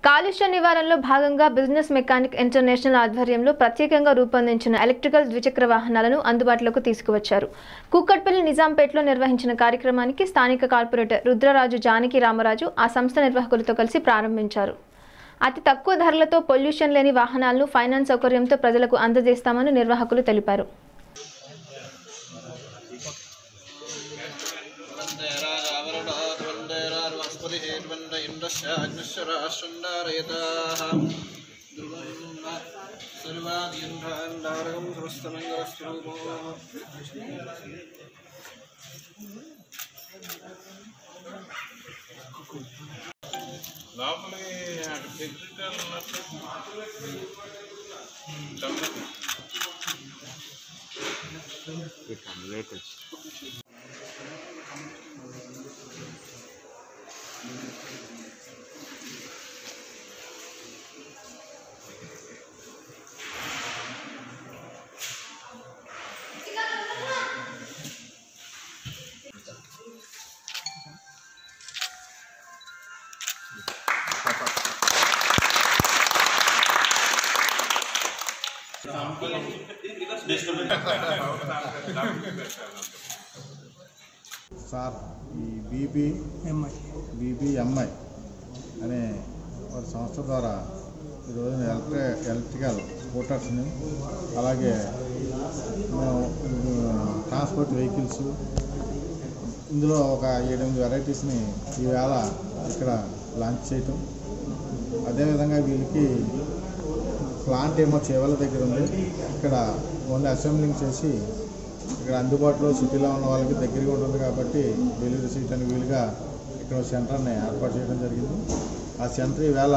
కాలుష్య నివారణలో భాగంగా బిజినెస్ మెకానిక్ ఇంటర్నేషనల్ ఆధ్వర్యంలో ప్రత్యేకంగా రూపొందించిన ఎలక్ట్రికల్ ద్విచక్ర వాహనాలను అందుబాటులోకి తీసుకువచ్చారు కూకట్పల్లి నిజాంపేటలో నిర్వహించిన కార్యక్రమానికి స్థానిక కార్పొరేటర్ రుద్రరాజు జానకి రామరాజు ఆ సంస్థ నిర్వాహకులతో కలిసి ప్రారంభించారు అతి తక్కువ ధరలతో పొల్యూషన్ లేని వాహనాలను ఫైనాన్స్ సౌకర్యంతో ప్రజలకు అందజేస్తామని నిర్వాహకులు తెలిపారు లోపలి అటు డిజిటల్ ఉన్నట్టు గమనించు. సార్ ఈ బీబీ బీబీఎంఐ అనే ఒక సంస్థ ద్వారా ఈరోజు ఎలక్ట్రి ఎలక్ట్రికల్ స్కూటర్స్ని అలాగే మేము ట్రాన్స్పోర్ట్ వెహికల్స్ ఇందులో ఒక ఏడెనిమిది వెరైటీస్ని ఈవేళ ఇక్కడ లాంచ్ చేయటం అదేవిధంగా వీళ్ళకి ప్లాంట్ ఏమో చేవల దగ్గర ఉంది ఇక్కడ ఓన్లీ అసెంబ్లింగ్ చేసి ఇక్కడ అందుబాటులో సిటీలో ఉన్న వాళ్ళకి దగ్గరగా ఉంటుంది కాబట్టి డెలివరీ సీట్ అని వీలుగా ఇక్కడ ఒక సెంటర్ని ఏర్పాటు చేయడం జరిగింది ఆ సెంటర్ ఈవేళ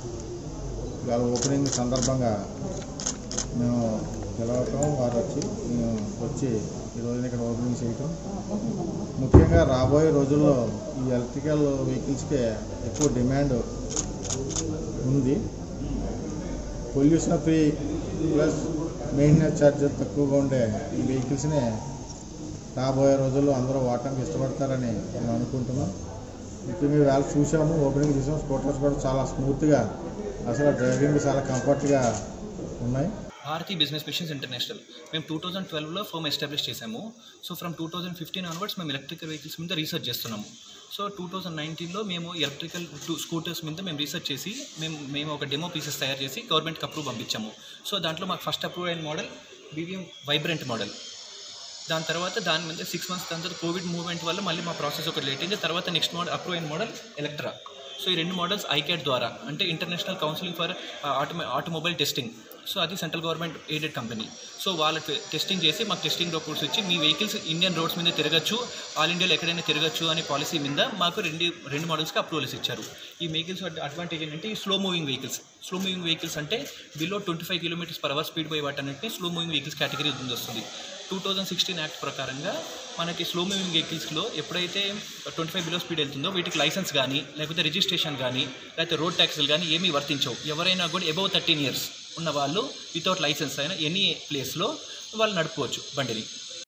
ఇవాళ ఓపెనింగ్ సందర్భంగా మేము పిలవటం వారు వచ్చి మేము వచ్చి ఈ రోజున ఇక్కడ ఓపెనింగ్ చేయటం ముఖ్యంగా రాబోయే రోజుల్లో ఈ ఎలక్ట్రికల్ వెహికల్స్కే ఎక్కువ డిమాండ్ ఉంది pollution free plus maintenance charges తక్కువగా ఉండే ఈ వెహికల్స్ని రాబోయే రోజుల్లో అందరూ వాడటానికి ఇష్టపడతారని మేము అనుకుంటున్నాం ముఖ్యంగా వేళ చూసాము ఓపెనింగ్ చూసాము స్కూటర్స్ కూడా చాలా స్మూత్గా అసలు డ్రైవింగ్ చాలా కంఫర్ట్గా ఉన్నాయి భారతీ బిజినెస్ మిషన్స్ ఇంటర్నేషనల్ మేము టూ థౌజండ్ ట్వెల్వ్లో ఫోమ్ ఎస్టాబ్లిష్ చేశాము so from two thousand fifteen onwards మేము ఎలక్ట్రికల్ వెహికల్స్ మీద రీసెర్చ్ చేస్తున్నాము సో టూ థౌజండ్ నైన్టీన్లో మేము ఎలక్ట్రికల్ టూ స్కూటర్స్ మీద మేము రీసెర్చ్ చేసి మేము మేము ఒక డెమో పీసెస్ తయారు చేసి గవర్నమెంట్కి అప్రూవ్ పంపించాము సో దాంట్లో మాకు ఫస్ట్ అప్రూవ్ అయిన మోడల్ బీవీఎం వైబ్రెంట్ మోడల్ దాని తర్వాత దాని మీద సిక్స్ మంత్స్ దాని తర్వాత కోవిడ్ మూవ్మెంట్ వల్ల మళ్ళీ మా ప్రాసెస్ ఒకటి లేట్ అయింది తర్వాత నెక్స్ట్ మోడల్ అప్రూవ్ అయిన మోడల్ ఎలక్ట్రా సో ఈ రెండు మోడల్స్ ఐక్యాట్ ద్వారా అంటే international counselling for auto automobile testing so అది central government aided company so వాళ్ళ టెస్టింగ్ చేసి మాకు టెస్టింగ్ రిపోర్ట్స్ ఇచ్చి మీ వెహికల్స్ ఇండియన్ రోడ్స్ మీద తిరగచ్చు ఆల్ ఇండియాలో ఎక్కడైనా తిరగచ్చు అనే పాలసీ మీద మాకు రెండు రెండు మోడల్స్కి అప్రూవల్స్ ఇచ్చారు ఈ వెహికల్స్ అడ్వాంటేజ్ ఏంటంటే ఈ slow moving vehicles slow moving vehicles అంటే below twenty five kilometres per hour speed పోయే వాటన్నిటిని స్లో మూవింగ్ వెహికల్స్ కేటగిరీ కింద వస్తుంది టూ థౌజండ్ సిక్స్టీన్ యాక్ట్ ప్రకారంగా మనకి స్లో మూవింగ్ వెహికల్స్లో ఎప్పుడైతే ట్వంటీ ఫైవ్ బిలో స్పీడ్ వెళ్తుందో వీటికి లైసెన్స్ కానీ లేకపోతే రిజిస్ట్రేషన్ కానీ లేకపోతే రోడ్ ట్యాక్స్లు కానీ ఏమీ వర్తించవు ఎవరైనా కూడా అబౌవ్ థర్టీన్ ఇయర్స్ ఉన్న వాళ్ళు వితౌట్ లైసెన్స్ అయినా ఎనీ ప్లేస్లో వాళ్ళు నడుపుకోవచ్చు బండిని